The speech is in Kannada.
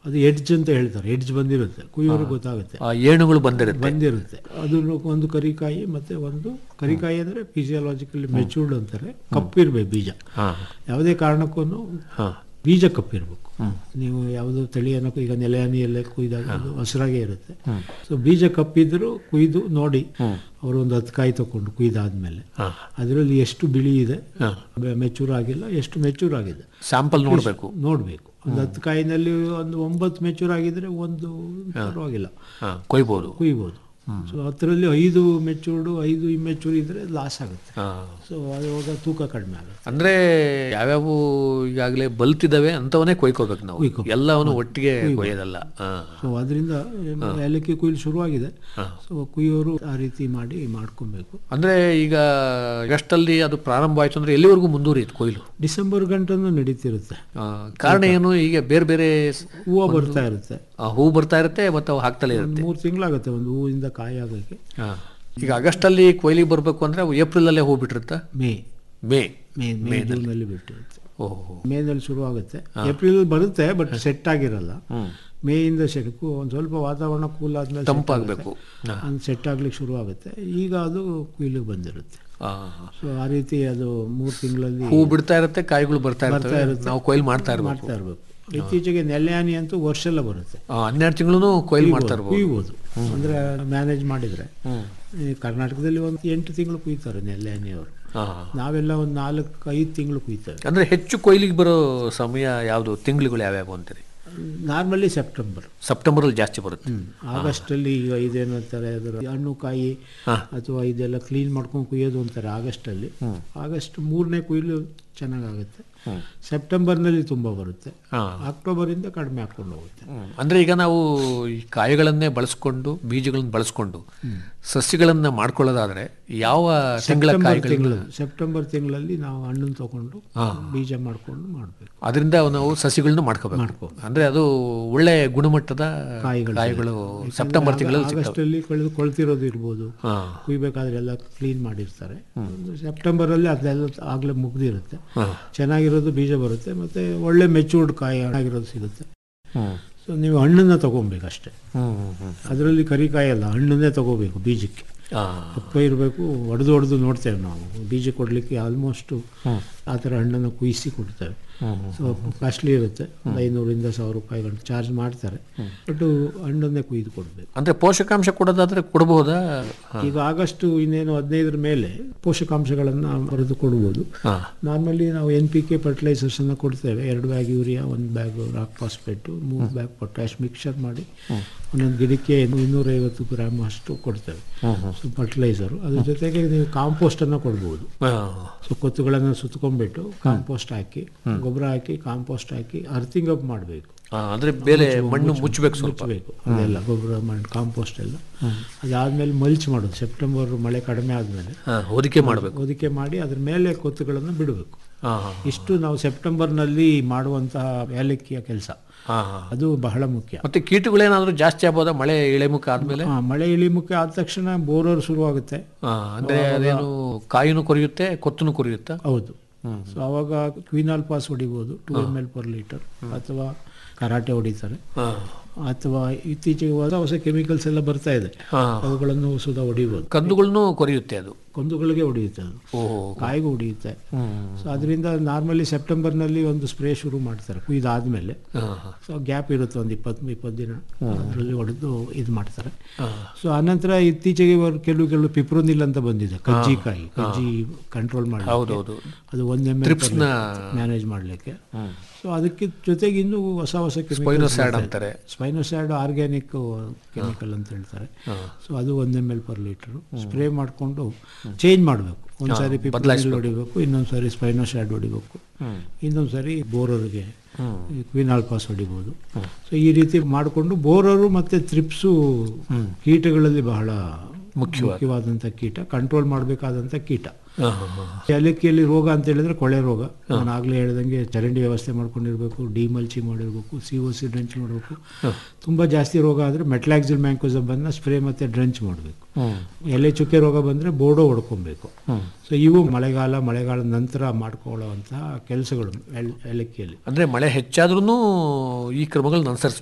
ಅದು ಎಡ್ಜ್ ಅಂತ ಹೇಳ್ತಾರೆ ಎಡ್ಜ್ ಬಂದಿರುತ್ತೆ ಕುಯ್ಯೋರಿಗೆ ಗೊತ್ತಾಗುತ್ತೆ ಆ ಏಣುಗಳು ಬಂದಿರುತ್ತೆ ಬಂದಿರುತ್ತೆ ಅದು ಒಂದು ಕರಿಕಾಯಿ ಮತ್ತೆ ಒಂದು ಕರಿಕಾಯಿ ಅಂದ್ರೆ ಫಿಸಿಯಾಲಜಿಕಲಿ ಮೆಚೂರ್ಡ್ ಅಂತಾರೆ ಕಪ್ಪಿರ್ಬೇಕು ಬೀಜ ಹಾ ಯಾವುದೇ ಕಾರಣಕ್ಕೂ ಹಾ ಬೀಜ ಕಪ್ಪಿರ್ಬೇಕು ನೀವು ಯಾವುದೋ ತಳಿಯನ್ನು ಈಗ ನೆಲೆಹನಿಯಲ್ಲೇ ಕುಯ್ದಾಗ ಅದು ಹಸಿರಾಗೇ ಇರುತ್ತೆ ಸೊ ಬೀಜ ಕಪ್ಪಿದ್ರು ಕುಯ್ದು ನೋಡಿ ಅವರು ಒಂದು ಹತ್ತು ಕಾಯಿ ತಗೊಂಡು ಕುಯ್ದಾದ್ಮೇಲೆ ಹಾ ಅದರಲ್ಲಿ ಎಷ್ಟು ಬಿಳಿ ಇದೆ ಹಾ. ಮೆಚೂರ್ ಆಗಿಲ್ಲ ಎಷ್ಟು ಮೆಚೂರ್ ಆಗಿದೆ ಸ್ಯಾಂಪಲ್ ನೋಡಬೇಕು ನೋಡಬೇಕು ಒಂದು ಹತ್ತು ಕಾಯಿನಲ್ಲಿ ಒಂದು ಒಂಬತ್ತು ಮೆಚೂರ್ ಆಗಿದ್ರೆ ಒಂದು ಪರವಾಗಿಲ್ಲ ಹಾ ಕೊಯ್ಬೋದು ಕುಯ್ಬೋದು ಸೊ ಅದರಲ್ಲಿ ಐದು ಮೆಚೂರ್ಡು ಐದು ಇಮ್ಮೆಚೂರ್ ಇದ್ರೆ ಲಾಸ್ ಆಗುತ್ತೆ ಹಾ ಸೊ ಅವಾಗ ತೂಕ ಕಡಿಮೆ ಆಗುತ್ತೆ ಅಂದ್ರೆ ಯಾವ್ಯಾವ ಈಗಾಗಲೇ ಬಲ್ತಿದಾವೆ ಅಂತವನ್ನೇ ಕೊಯ್ಕೋಬೇಕು ನಾವು ಕೊಯ್ಕೊ. ಎಲ್ಲವನ್ನು ಒಟ್ಟಿಗೆ ಕೊಯ್ಯೋದಲ್ಲ ಹಾ ಸೊ ಅದರಿಂದ ಏಲಕ್ಕಿ ಕುಯ್ಲು ಶುರುವಾಗಿದೆ ಸೊ ಕುಯ್ಯೋರು ಆ ರೀತಿ ಮಾಡಿ ಮಾಡ್ಕೊಬೇಕು ಅಂದ್ರೆ ಈಗ ಆಗಸ್ಟಲ್ಲಿ ಅದು ಪ್ರಾರಂಭ ಆಯ್ತು ಅಂದ್ರೆ ಎಲ್ಲಿವರೆಗೂ ಮುಂದುವರಿಯುತ್ತೆ ಕೊಯ್ಲು ಡಿಸೆಂಬರ್ ಗಂಟನೂ ನಡೀತಿರುತ್ತೆ ಆ, ಕಾರಣ ಏನು ಈಗ ಬೇರೆ ಬೇರೆ ಸ್- ಹೂವು ಬರ್ತಾ ಇರುತ್ತೆ ಆ, ಹೂ ಬರ್ತಾ ಇರುತ್ತೆ ಮತ್ತೆ ಅವು ಹಾಕ್ತಲೇ ಇರುತ್ತೆ ಮೂರು ತಿಂಗಳಾಗುತ್ತೆ ಒಂದು ಹೂವಿಂದ ಕಾಯಿ ಆಗೋಕ್ಕೆ ಹಾ. ಈಗ ಆಗಸ್ಟಲ್ಲಿ ಕೊಯ್ಲಿಗೆ ಬರಬೇಕು ಅಂದ್ರೆ ಅವು ಏಪ್ರಿಲಲ್ಲೇ ಹೂ ಬಿಟ್ಟಿರುತ್ತಾ ಮೇ ಮೇ ಮೇ ಮೇ ಜೂನಲ್ಲಿ ಬಿಟ್ಟಿರುತ್ತೆ ಓಹೋ ಮೇನಲ್ಲಿ ಶುರು ಆಗುತ್ತೆ ಏಪ್ರಿಲ್ ಬರುತ್ತೆ ಬಟ್ ಸೆಟ್ ಆಗಿರಲ್ಲ ಹ್ಮ್ ಮೇಯಿಂದ ಸೆಟ್ಕು ಒಂದು ಸ್ವಲ್ಪ ವಾತಾವರಣ ಕೂಲ್ ಆದ್ಮೇಲೆ ತಂಪಾಗಬೇಕು ಅದು ಸೆಟ್ ಆಗ್ಲಿಕ್ಕೆ ಶುರು ಆಗುತ್ತೆ ಈಗ ಅದು ಕುಯ್ಲಿಗೆ ಬಂದಿರುತ್ತೆ ಆ, ಸೊ ಆ ರೀತಿ ಅದು ಮೂರು ತಿಂಗಳಲ್ಲಿ ಹೂ ಬಿಡ್ತಾ ಇರುತ್ತೆ ಕಾಯಿಗಳು ಬರ್ತಾ ಇರ್ತವೆ ನಾವು ಕೊಯ್ಲು ಮಾಡ್ತಾ ಇರ್ಬೇಕು ಮಾಡ್ತಾ ಇರಬೇಕು ಇತ್ತೀಚೆಗೆ ನೆಲ್ಯಾನಿ ಅಂತೂ ವರ್ಷ ಎಲ್ಲ ಬರುತ್ತೆ ಆ, ಹನ್ನೆರಡು ತಿಂಗಳು ಕೊಯ್ಲು ಮಾಡ್ತಾ ಇರ್ಬೋದು ಕುಯ್ಬೋದು ಅಂದ್ರೆ ಮ್ಯಾನೇಜ್ ಮಾಡಿದ್ರೆ ಈ ಕರ್ನಾಟಕದಲ್ಲಿ ಒಂದು ಎಂಟು ತಿಂಗಳು ಕುಯ್ತಾರೆ ನೆಲ್ಯಾನಿ ಅವರು ಆ. ನಾವೆಲ್ಲ ಒಂದು ನಾಲ್ಕು ಐದು ತಿಂಗಳು ಕುಯ್ತೇವೆ ಅಂದ್ರೆ ಹೆಚ್ಚು ಕೊಯ್ಲಿಗೆ ಬರೋ ಸಮಯ ಯಾವುದು ತಿಂಗಳುಗಳು ಯಾವ್ಯಾವು ಅಂತೀರಿ ನಾರ್ಮಲಿ ಸೆಪ್ಟೆಂಬರ್ ಸೆಪ್ಟೆಂಬರಲ್ಲಿ ಜಾಸ್ತಿ ಬರುತ್ತೆ ಆಗಸ್ಟಲ್ಲಿ ಈಗ ಇದೇನು ಅಂತಾರೆ ಅದರ ಹಣ್ಣು ಕಾಯಿ ಅಥವಾ ಇದೆಲ್ಲ ಕ್ಲೀನ್ ಮಾಡ್ಕೊಂಡು ಕುಯ್ಯೋದು ಅಂತಾರೆ ಆಗಸ್ಟಲ್ಲಿ ಆಗಸ್ಟ್ ಮೂರನೇ ಕುಯ್ಲು ಚೆನ್ನಾಗಾಗುತ್ತೆ ಸೆಪ್ಟೆಂಬರ್ನಲ್ಲಿ ತುಂಬ ಬರುತ್ತೆ ಹಾ. ಅಕ್ಟೋಬರಿಂದ ಕಡಿಮೆ ಹಾಕ್ಕೊಂಡು ಹೋಗುತ್ತೆ ಹ್ಮ್. ಅಂದ್ರೆ ಈಗ ನಾವು ಈ ಕಾಯಿಗಳನ್ನೇ ಬಳಸ್ಕೊಂಡು ಬೀಜಗಳನ್ನು ಬಳಸ್ಕೊಂಡು ಸಸ್ಯಗಳನ್ನ ಮಾಡ್ಕೊಳ್ಳೋದಾದ್ರೆ ಯಾವ ತಿಂಗಳ ಸೆಪ್ಟೆಂಬರ್ ಕಾಯಿಗಳು ತಿಂಗಳು ಸೆಪ್ಟೆಂಬರ್ ತಿಂಗಳಲ್ಲಿ ನಾವು ಹಣ್ಣನ್ನು ತಗೊಂಡು ಬೀಜ ಮಾಡ್ಕೊಂಡು ಮಾಡಬೇಕು ಅದರಿಂದ ನಾವು ಸಸ್ಯಗಳನ್ನ ಮಾಡ್ಕೋಬೇಕು ಅಂದ್ರೆ ಅದು ಒಳ್ಳೆ ಗುಣಮಟ್ಟದ ಕಾಯಿಗಳು ಕಾಯಿಗಳು ಸೆಪ್ಟೆಂಬರ್ ತಿಂಗಳಲ್ಲಿ ಸಿಗ್ತವೆ ಆಗಸ್ಟಲ್ಲಿ ಕಳೆದು ಕೊಳ್ತಿರೋದು ಇರ್ಬೋದು ಹಾ. ಕುಯ್ಬೇಕಾದ್ರೆ ಎಲ್ಲ ಕ್ಲೀನ್ ಮಾಡಿರ್ತಾರೆ ಸೆಪ್ಟೆಂಬರಲ್ಲಿ ಅದೆಲ್ಲ ಆಗಲೇ ಮುಗ್ದಿರುತ್ತೆ ಹಾ. ಚೆನ್ನಾಗಿರೋದು ಬೀಜ ಬರುತ್ತೆ ಮತ್ತೆ ಒಳ್ಳೆ ಮೆಚೂರ್ಡ್ ಕಾಯಿ ಆಗಿರೋದು ಸಿಗುತ್ತೆ ಹ್ಮ್. ಸೊ ನೀವು ಹಣ್ಣನ್ನು ತಗೊಬೇಕಷ್ಟೇ ಹ್ಮ್, ಹ್ಮ್, ಹ್ಮ್. ಅದರಲ್ಲಿ ಕರಿಕಾಯಿ ಅಲ್ಲ ಹಣ್ಣನ್ನೇ ತಗೋಬೇಕು ಬೀಜಕ್ಕೆ ಆ, ಕಪ್ಪ ಇರಬೇಕು ಒಡೆದು ಒಡೆದು ನೋಡ್ತೇವೆ ನಾವು ಬೀಜ ಕೊಡಲಿಕ್ಕೆ ಆಲ್ಮೋಸ್ಟು ಆ ಥರ ಹಣ್ಣನ್ನು ಕುಯಿಸಿ ಕೊಡ್ತೇವೆ ಸೊ ಕಾಸ್ಟ್ಲಿ ಇರುತ್ತೆ ಒಂದು ಐನೂರಿಂದ ಸಾವಿರ ರೂಪಾಯಿ ಗಂಟೆ ಚಾರ್ಜ್ ಮಾಡ್ತಾರೆ ಬಟ್ ಹಣ್ಣನ್ನೇ ಕುಯ್ದು ಕೊಡಬೇಕು ಅಂದ್ರೆ ಪೋಷಕಾಂಶ ಕೊಡೋದಾದ್ರೆ ಕೊಡಬಹುದಾ ಈಗ ಆಗಸ್ಟ್ ಇನ್ನೇನು ಹದಿನೈದರ ಮೇಲೆ ಪೋಷಕಾಂಶಗಳನ್ನು ಬರೆದು ಕೊಡ್ಬೋದು ಹಾ. ನಾರ್ಮಲಿ ನಾವು ಎನ್ ಪಿ ಕೆ ಫರ್ಟಿಲೈಸರ್ಸನ್ನು ಕೊಡ್ತೇವೆ ಎರಡು ಬ್ಯಾಗ್ ಯೂರಿಯಾ ಒಂದು ಬ್ಯಾಗ್ ರಾಕ್ ಫಾಸ್ಫೇಟು ಮೂರು ಬ್ಯಾಗ್ ಪೊಟ್ಯಾಶ್ ಮಿಕ್ಸರ್ ಮಾಡಿ ಒಂದೊಂದು ಗಿಡಕ್ಕೆ ಇನ್ನೂರೈವತ್ತು ಗ್ರಾಮ್ ಅಷ್ಟು ಕೊಡ್ತೇವೆ ಸೊ ಫರ್ಟಿಲೈಸರು ಅದ್ರ ಜೊತೆಗೆ ನೀವು ಕಾಂಪೋಸ್ಟನ್ನು ಕೊಡ್ಬೋದು ಆ, ಸೊ ಕೊತ್ತುಗಳನ್ನು ಸುತ್ಕೊಂಡ್ಬಿಟ್ಟು ಕಾಂಪೋಸ್ಟ್ ಹಾಕಿ ಗೊಬ್ಬರ ಹಾಕಿ ಕಾಂಪೋಸ್ಟ್ ಹಾಕಿ ಅರ್ಥಿಂಗ್ ಅಪ್ ಮಾಡಬೇಕು ಆ, ಅಂದ್ರೆ ಬೇರೆ ಮಣ್ಣು ಮುಚ್ಚಬೇಕು ಸ್ವಲ್ಪ ಮುಚ್ಚಬೇಕು ಅದೆಲ್ಲ ಗೊಬ್ಬರ ಮಣ್ಣು ಕಾಂಪೋಸ್ಟ್ ಎಲ್ಲ ಅದಾದ್ಮೇಲೆ ಮಲ್ಚ್ ಮಾಡೋದು ಸೆಪ್ಟೆಂಬರ್ ಮಳೆ ಕಡಿಮೆ ಆದಮೇಲೆ ಆ, ಹೊದಿಕೆ ಮಾಡಬೇಕು ಹೊದಿಕೆ ಮಾಡಿ ಅದ್ರ ಮೇಲೆ ಕೊತ್ತುಗಳನ್ನು ಬಿಡಬೇಕು ಇಷ್ಟು ನಾವು ಸೆಪ್ಟೆಂಬರ್ನಲ್ಲಿ ಮಾಡುವಂತಹ ಏಲಕ್ಕಿಯ ಕೆಲಸ ಅದು ಬಹಳ ಮುಖ್ಯ ಮತ್ತೆ ಕೀಟಗಳೇನಾದ್ರೂ ಜಾಸ್ತಿ ಆಗ್ಬೋದಾ ಮಳೆ ಇಳೆಮುಖ ಆದ್ಮೇಲೆ ಆ, ಮಳೆ ಇಳಿಮುಖ ಆದ ತಕ್ಷಣ ಬೋರರ್ ಶುರುವಾಗುತ್ತೆ ಆ, ಅಂದ್ರೆ ಅದೇನು ಕಾಯಿನೂ ಕೊರಿಯುತ್ತೆ ಕೊತ್ತನು ಕೊರಿಯುತ್ತಾ ಹೌದು ಸೊ ಅವಾಗ ಕ್ವಿನಾಲ್ ಪಾಸ್ ಹೊಡಿಬೋದು two M L per litre ಅಥವಾ ಕರಾಟೆ ಹೊಡಿತಾರೆ ಆ, ಅಥವಾ ಇತ್ತೀಚೆಗೆ ಹೊಸ ಹೊಸ ಕೆಮಿಕಲ್ಸ್ ಎಲ್ಲ ಬರ್ತಾ ಇದೆ ಆ. ಅವುಗಳನ್ನು ಸುಧಾ ಹೊಡಿಬೋದು ಕಂದುಗಳನ್ನು ಕೊರಿಯುತ್ತೆ ಅದು ಕೊಂದುಗಳಿಗೆ ಹೊಡೆಯುತ್ತೆ ಅದು ಓಹೋ ಕಾಯಿಗೂ ಹೊಡೆಯುತ್ತೆ ಸೊ ಅದರಿಂದ ನಾರ್ಮಲಿ ಸೆಪ್ಟೆಂಬರ್ನಲ್ಲಿ ಒಂದು ಸ್ಪ್ರೇ ಶುರು ಮಾಡ್ತಾರೆ ಕುಯ್ದಾದ್ಮೇಲೆ ಸೊ ಗ್ಯಾಪ್ ಇರುತ್ತೆ ಒಂದು ಇಪ್ಪತ್ತು ಇಪ್ಪತ್ತು ದಿನ ಅದರಲ್ಲಿ ಹೊಡೆದು ಇದು ಮಾಡ್ತಾರೆ ಸೊ ಆನಂತರ ಇತ್ತೀಚೆಗೆ ಇವರು ಕೆಲವು ಕೆಲವು ಪಿಪ್ರೋನಿಲ್ ಅಂತ ಬಂದಿದೆ ಕಜ್ಜಿಕಾಯಿ ಕಜ್ಜಿ ಕಂಟ್ರೋಲ್ ಮಾಡಿ ಹೌದೌದು ಅದು ಒಂದು ಎಮ್ ತ್ರಿಪ್ಸ್ನ ಮ್ಯಾನೇಜ್ ಮಾಡಲಿಕ್ಕೆ ಸೊ ಅದಕ್ಕೆ ಜೊತೆಗೆ ಇನ್ನೂ ಹೊಸ ಹೊಸ ಸ್ಪೈನೋಸ್ಯಾಡ್ ಅಂತಾರೆ ಸ್ಪೈನೋಸ್ಯಾಡ್ ಆರ್ಗ್ಯಾನಿಕ್ ಕೆಮಿಕಲ್ ಅಂತ ಹೇಳ್ತಾರೆ ಸೊ ಅದು ಒಂದು M L per litre spray ಮಾಡಿಕೊಂಡು ಚೇಂಜ್ ಮಾಡಬೇಕು ಒಂದ್ಸಾರಿ ಪಿಪ್ರೋನಿಲ್ ಹೊಡಿಬೇಕು ಇನ್ನೊಂದು ಸಾರಿ ಸ್ಪೈನೋಸ್ಯಾಡ್ ಹೊಡಿಬೇಕು ಇನ್ನೊಂದು ಸಾರಿ ಬೋರರ್ಗೆ ಕ್ವಿನಾಲ್ ಪಾಸ್ ಹೊಡಿಬೋದು ಸೊ ಈ ರೀತಿ ಮಾಡಿಕೊಂಡು ಬೋರರು ಮತ್ತೆ ತ್ರಿಪ್ಸು ಕೀಟಗಳಲ್ಲಿ ಬಹಳ ಮುಖ್ಯವಾದಂಥ ಕೀಟ ಕಂಟ್ರೋಲ್ ಮಾಡಬೇಕಾದಂಥ ಕೀಟ ಆ, ಆ, ಆ. ಏಲಕ್ಕಿಯಲ್ಲಿ ರೋಗ ಅಂತ ಹೇಳಿದ್ರೆ ಕೊಳೆ ರೋಗ ನಾನು ಆಗಲೇ ಹೇಳ್ದಂಗೆ ಚರಂಡಿ ವ್ಯವಸ್ಥೆ ಮಾಡ್ಕೊಂಡಿರ್ಬೇಕು ಡಿಮಲ್ಚಿ ಮಾಡಿರ್ಬೇಕು ಸಿ ಒ ಸಿ ಡ್ರಂಚ್ ಮಾಡಬೇಕು ತುಂಬ ಜಾಸ್ತಿ ರೋಗ ಆದರೆ ಮೆಟ್ಲಾಕ್ಸಿಲ್ ಮ್ಯಾಂಕೋಸಬನ್ನು ಸ್ಪ್ರೇ ಮತ್ತು ಡ್ರಂಚ್ ಮಾಡಬೇಕು ಎಲೆ ಚುಕ್ಕೆ ರೋಗ ಬಂದರೆ ಬೋರ್ಡೋ ಹೊಡ್ಕೊಬೇಕು ಸೊ ಇವು ಮಳೆಗಾಲ ಮಳೆಗಾಲದ ನಂತರ ಮಾಡ್ಕೊಳ್ಳುವಂತಹ ಕೆಲಸಗಳು ಏಲಕ್ಕಿಯಲ್ಲಿ ಅಂದ್ರೆ ಮಳೆ ಹೆಚ್ಚಾದ್ರೂ ಈ ಕ್ರಮಗಳನ್ನ ಅನುಸರಿಸ